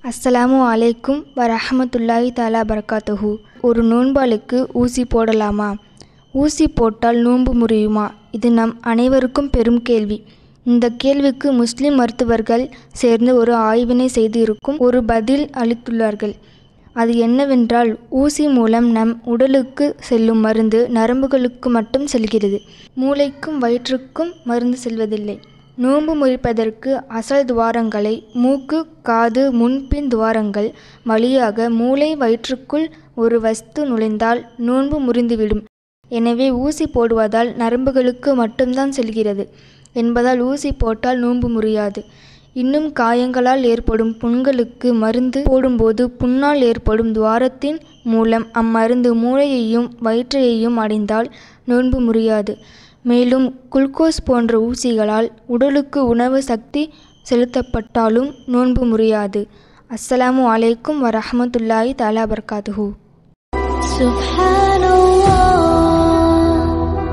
அஸ்ஸலாமு அலைக்கும் வரஹமத்துல்லாஹி தாலா பரக்காத்துஹு ஒரு நோன்பாளுக்கு ஊசி போடலாமா ஊசி போட்டால் நோன்பு முறியுமா இது நம் அனைவருக்கும் பெரும் கேள்வி இந்த கேள்விக்கு முஸ்லிம் மருத்துவர்கள் சேர்ந்து ஒரு ஆய்வினை செய்து இருக்கும் ஒரு பதில் அளித்துள்ளார்கள் அது என்னவென்றால் ஊசி மூலம் நம் உடலுக்கு செல்லும் மருந்து நரம்புகளுக்கு மட்டும் செல்கிறது மூளைக்கும் வயிற்றுக்கும் மருந்து செல்வதில்லை நோன்பு முறிப்பதற்கு அசல் துவாரங்களை மூக்கு காது முன்பின் துவாரங்கள் வழியாக மூளை வயிற்றுக்குள் ஒரு வஸ்து நுழைந்தால் நோன்பு முறிந்துவிடும் எனவே ஊசி போடுவதால் நரம்புகளுக்கு மட்டும்தான் செல்கிறது என்பதால் ஊசி போட்டால் நோன்பு முறியாது இன்னும் காயங்களால் ஏற்படும் புண்களுக்கு மருந்து போடும்போது புண்ணால் ஏற்படும் துவாரத்தின் மூலம் அம்மருந்து மூளையையும் வயிற்றையையும் அடைந்தால் நோன்பு முறியாது மேலும் குளுக்கோஸ் போன்ற ஊசிகளால் உடலுக்கு உணவு சக்தி செலுத்தப்பட்டாலும் நோன்பு முறியாது அஸ்ஸலாமு அலைக்கும் வரஹமத்துல்லாஹி தஆலா பரக்காத்துஹு سبحان الله